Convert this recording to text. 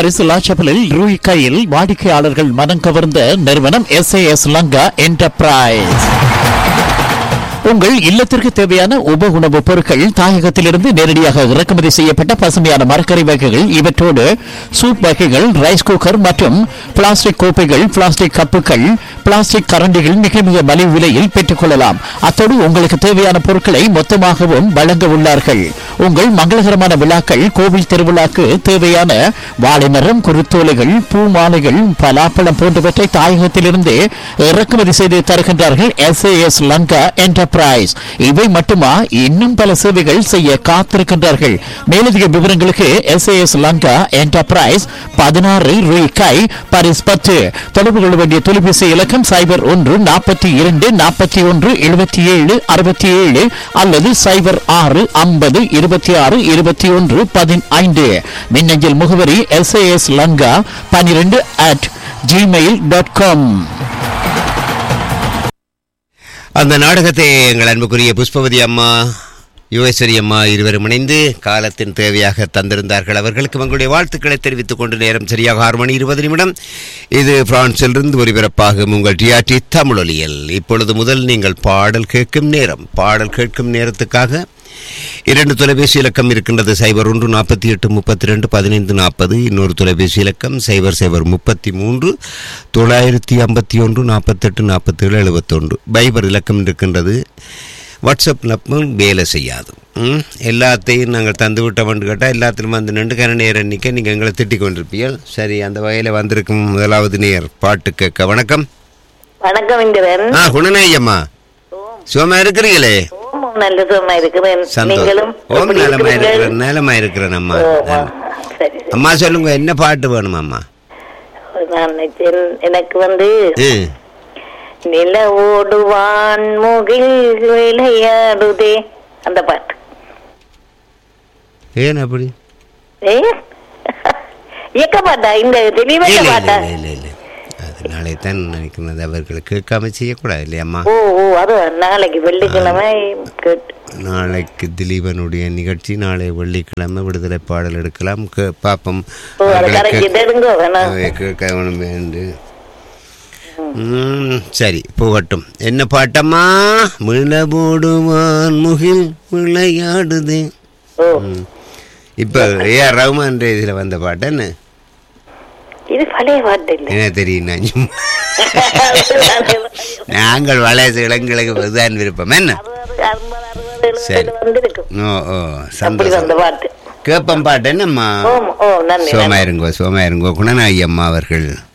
Paris லாச்சப்பலில் ரூய் கையில் வாடிக்கையாளர்கள் மனம் கவர்ந்த நிறுவனம் எஸ் லங்கா என்டர்பிரைஸ் உங்கள் இல்லத்திற்கு தேவையான உப உணவுப் பொருட்கள் தாயகத்திலிருந்து நேரடியாக இறக்குமதி செய்யப்பட்ட பசுமையான மரக்கறி வகைகள் இவற்றோடு சூப் வகைகள் ரைஸ் குக்கர் மற்றும் பிளாஸ்டிக் கோப்பைகள் பிளாஸ்டிக் கப்புகள் பிளாஸ்டிக் கரண்டிகள் மிக மிக மலிவு விலையில் பெற்றுக்கொள்ளலாம் அத்தோடு உங்களுக்கு தேவையான பொருட்களை மொத்தமாகவும் வழங்க உள்ளார்கள் உங்கள் மங்களகரமான விழாக்கள் கோவில் திருவிழாக்கு தேவையான வாழைமரம் குருத்தோலைகள் பூ மாலைகள் பலாப்பழம் போன்றவற்றை தாயகத்திலிருந்து இறக்குமதி செய்து தருகின்றார்கள் எஸ் எஸ் லங்கா என்டர்பிரைஸ் இவை மட்டுமா இன்னும் பல சேவைகள் செய்ய காத்திருக்கின்றார்கள் மேலதிக விவரங்களுக்கு எஸ் எஸ் லங்கா என்டர்பிரைஸ் பதினாறு ரூபாய் பாரிஸ் பத்து தொடர்பு கொள்ள வேண்டிய தொலைபேசி இலக்கம் சைபர் ஒன்று நாற்பத்தி இரண்டு நாற்பத்தி ஒன்று எழுபத்தி ஏழு அறுபத்தி ஏழு அல்லது சைபர் ஆறு ஐம்பது இருபத்தி ஆறு இருபத்தி ஒன்று பதினைந்து மின்னஞ்சல் முகவரி எஸ் எஸ் லங்கா பனிரெண்டு அட் ஜிமெயில் டாட் காம் அந்த நாடகத்தை எங்கள் அன்புக்குரிய புஷ்பவதி அம்மா யுவஸ்வரி அம்மா இருவரும் இணைந்து காலத்தின் தேவையாக தந்திருந்தார்கள் அவர்களுக்கு உங்களுடைய வாழ்த்துக்களை தெரிவித்துக் கொண்டு நேரம் சரியாக ஆறு மணி இருபது நிமிடம் இது பிரான்சிலிருந்து ஒலிபரப்பாகும் உங்கள் டிஆர்டி தமிழொலியல் இப்பொழுது முதல் நீங்கள் பாடல் கேட்கும் நேரம் பாடல் கேட்கும் நேரத்துக்காக இரண்டு தொலைபேசி இலக்கம் இருக்கின்றது சைபர் ஒன்று நாற்பத்தி எட்டு முப்பத்தி ரெண்டு பதினைந்து நாற்பது இன்னொரு தொலைபேசி இலக்கம் சைபர் சைபர் முப்பத்தி மூன்று தொள்ளாயிரத்தி ஐம்பத்தி ஒன்று நாற்பத்தெட்டு நாற்பத்தேழு எழுபத்தொன்று பைபர் இலக்கம் இருக்கின்றது வாட்ஸ்அப் நப்பும் வேலை செய்யாது ம்? எல்லாத்தையும் நாங்கள் தந்து விட்டோம்னு கேட்டால் எல்லாத்திலும் வந்து நின்று கன நேரம் நிற்க நீங்கள் எங்களை திட்டிக் கொண்டிருப்பீர்கள் சரி அந்த வகையில் வந்திருக்கும் முதலாவது நேர் பாட்டு கேட்க வணக்கம் வணக்கம் இந்திரன் ஆ குணநாயம்மா சுகமா இருக்கிறீங்களே ஓம் நல்ல சுகமா இருக்கிறேன் நீங்களும் சந்தோஷம் ஓம் எப்படி நலமா இருக்கிறீர்கள்? இருக்கிறேன் நலமா இருக்கிறேன் அம்மா ஓ, ஆ, சரி சரி. அம்மா சொல்லுங்க என்ன பாட்டு வேணும் அம்மா நான் நினைச்சேன், எனக்கு வந்து ம் நிலவோடுவான் முகில் விளையாடுதே அந்த பாட்டு ஏன் அப்படி ஏ இயக்க பாட்டா இந்த தெளிவான இல்ல பாட்டா இல்ல இல்ல இல்ல அது நாளை தான் நினைக்கிறது அவர்களுக்கு கேட்காம செய்யக்கூடாது இல்லையம்மா ஓ ஓ அது நாளைக்கு வெள்ளிக்கிழமை கேட்டு நாளைக்கு திலீபனுடைய நிகழ்ச்சி நாளை வெள்ளிக்கிழமை விடுதலை பாடல் எடுக்கலாம் கே- பாப்போம் ஓ அது அவர்களை கரைச்சி கே- தருங்க வேணாம் அவை கேட்க வேணும் என்று ம், சரி போகட்டும் என்ன பாட்டம்மா மிளபோடுவான் முகில் விளையாடுது ஓ ம். இப்ப ஏஆர் ரகுமான் இதுல வந்த பாட்டு என்ன இது பழைய பாட்டு இல்லை என்ன தெரியும் நான் சும்மா. நாங்கள் வளைய இளங்களுக்கு இதுதான் விருப்பம் என்ன அறுபது, அறுபது, அறுபது, சரி. எழுபது வந்திருக்கும் ஓ ஓ அப்படி சந்தோஷம் வந்த பாட்டு கேப்பம் பாட்டு என்னம்மா ஓம் ஓ நன்றி நன்றி சோமாயிருங்கோ சோமாயிருங்கோ குணநாயகி அம்மா அவர்கள்